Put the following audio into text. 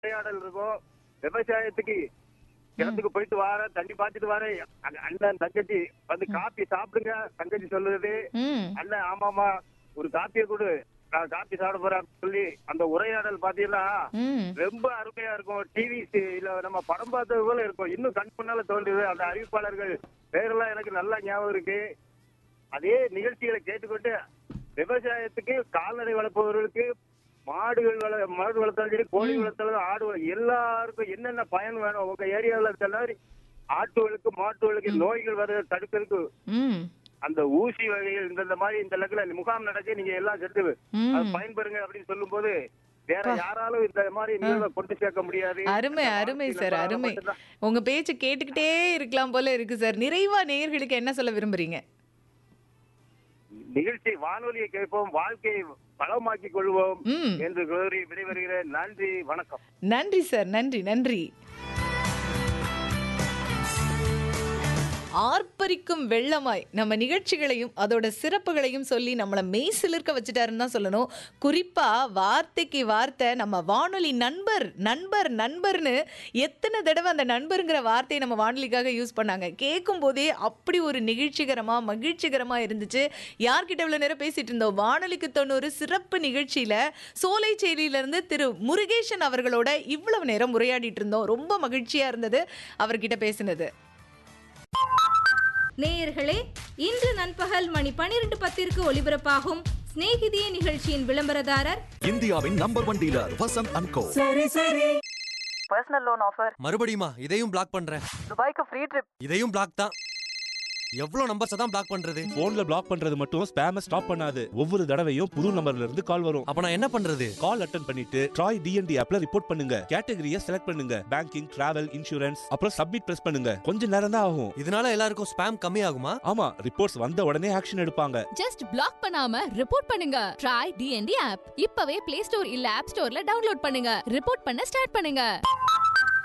உரையாடல் இருக்கும் விவசாயத்துக்கு கிணத்துக்கு போயிட்டு வார தண்ணி பாய்ச்சிட்டு வார அண்ணன் தங்கச்சி வந்து காப்பி சாப்பிடுங்க தங்கச்சி சொல்லுது ம் அண்ணன் ஆமாமா ஒரு காப்பியை கொடு நான் காப்பி சாப்பிட போறேன் சொல்லி அந்த உரையாடல் பாத்தீங்கன்னா ம் ரொம்ப அருமையா இருக்கும் டிவி இல்ல நம்ம படம் பார்த்தது போல இருக்கும் இன்னும் கண் முன்னால தோன்றுது அந்த அறிவிப்பாளர்கள் பேரெல்லாம் எனக்கு நல்லா ஞாபகம் இருக்கு அதே நிகழ்ச்சிகளை கேட்டுக்கொண்டு விவசாயத்துக்கு கால்நடை வளர்ப்பவர்களுக்கு மாடுகள் வள மாடு வளர்த்தாலும் சரி கோழி வளர்த்தாலும் ஆடு வள- எல்லாருக்கும் என்னென்ன பயன் வேணும் உங்க ஏரியாவில் இருக்க மாதிரி ஆட்டுகளுக்கு மாட்டுகளுக்கு நோய்கள் வர தடுக்கிறதுக்கு ம் அந்த ஊசி வகைகள் இந்த மாதிரி இந்த லெக்கில் முகாம் நடக்க நீங்க எல்லாம் சென்று ம். அது பயன்பெறுங்க அப்படின்னு சொல்லும்போது வேற யாராலும் இந்த மாதிரி நிகழ்வை கொண்டு சேர்க்க முடியாது அருமை இந்த அருமை வானொலி சார் நம்பரால அருமை மட்டும்தான். உங்க பேச்சு கேட்டுக்கிட்டே இருக்கலாம் போல இருக்கு சார் நிறைவா நேயர்களுக்கு என்ன சொல்ல விரும்புறீங்க நிகழ்ச்சி வானொலியை கேட்போம் வாழ்க்கையை வளமாக்கிக் கொள்வோம் ம் என்று கூறி விடைபெறுகிறேன் நன்றி வணக்கம் நன்றி சார் நன்றி நன்றி ஆர்ப்பரிக்கும் வெள்ளமாய் நம்ம நிகழ்ச்சிகளையும் அதோட சிறப்புகளையும் சொல்லி நம்மளை மெய் சிலிர்க்க வச்சுட்டாருன்னு தான் சொல்லணும் குறிப்பா வார்த்தைக்கு வார்த்தை நம்ம வானொலி நண்பர் நண்பர் நண்பர்னு எத்தனை தடவை அந்த நண்பருங்கிற வார்த்தையை நம்ம வானொலிக்காக யூஸ் பண்ணாங்க கேட்கும் போதே அப்படி ஒரு நிகழ்ச்சிகரமா மகிழ்ச்சிகரமா இருந்துச்சு யார்கிட்ட இவ்வளவு நேரம் பேசிட்டு இருந்தோம் வானொலிக்கு தொண்ணூறு சிறப்பு நிகழ்ச்சியில சோலைச்சேரியிலிருந்து திரு முருகேசன் அவர்களோட இவ்வளவு நேரம் உரையாடிட்டு இருந்தோம் ரொம்ப மகிழ்ச்சியா இருந்தது அவர்கிட்ட பேசினது நேயர்களே இன்று நண்பகல் மணி பனிரெண்டு பத்திற்கு ஒலிபரப்பாகும் சிநேகிதியே நிகழ்ச்சியின் விளம்பரதாரர் இந்தியாவின் number one dealer Vasanth and co personal loan offer மறுபடியுமா இதையும் பிளாக் பண்றேன் துபாய்க்கு ஃப்ரீ ட்ரிப் இதையும் பிளாக் தான் எவ்வளவு நம்பர்ஸ் தான் பிளாக் பண்றது போன்ல பிளாக் பண்றது மட்டும் ஸ்பேம ஸ்டாப் பண்ணாது ஒவ்வொரு தடவையும் புது நம்பர்ல இருந்து கால் வரும் அப்ப நான் என்ன பண்றது கால் அட்டன் பண்ணிட்டு ட்ராய் டிஎன்டி ஆப்ல ரிப்போர்ட் பண்ணுங்க கேட்டகரியை செலக்ட் பண்ணுங்க பேங்கிங் டிராவல் இன்சூரன்ஸ் அப்புறம் சப்மிட் பிரஸ் பண்ணுங்க கொஞ்ச நேரம் தான் ஆகும் இதனால எல்லாருக்கும் ஸ்பேம் கம்மி ஆகுமா ஆமா ரிப்போர்ட்ஸ் வந்த உடனே ஆக்ஷன் எடுப்பாங்க ஜஸ்ட் பிளாக் பண்ணாம ரிப்போர்ட் பண்ணுங்க ட்ரை டிஎன்டி ஆப் இப்பவே பிளே ஸ்டோர் இல்ல ஆப் ஸ்டோர்ல டவுன்லோட் பண்ணுங்க ரிப்போர்ட் பண்ண ஸ்டார்ட் பண்ணுங்க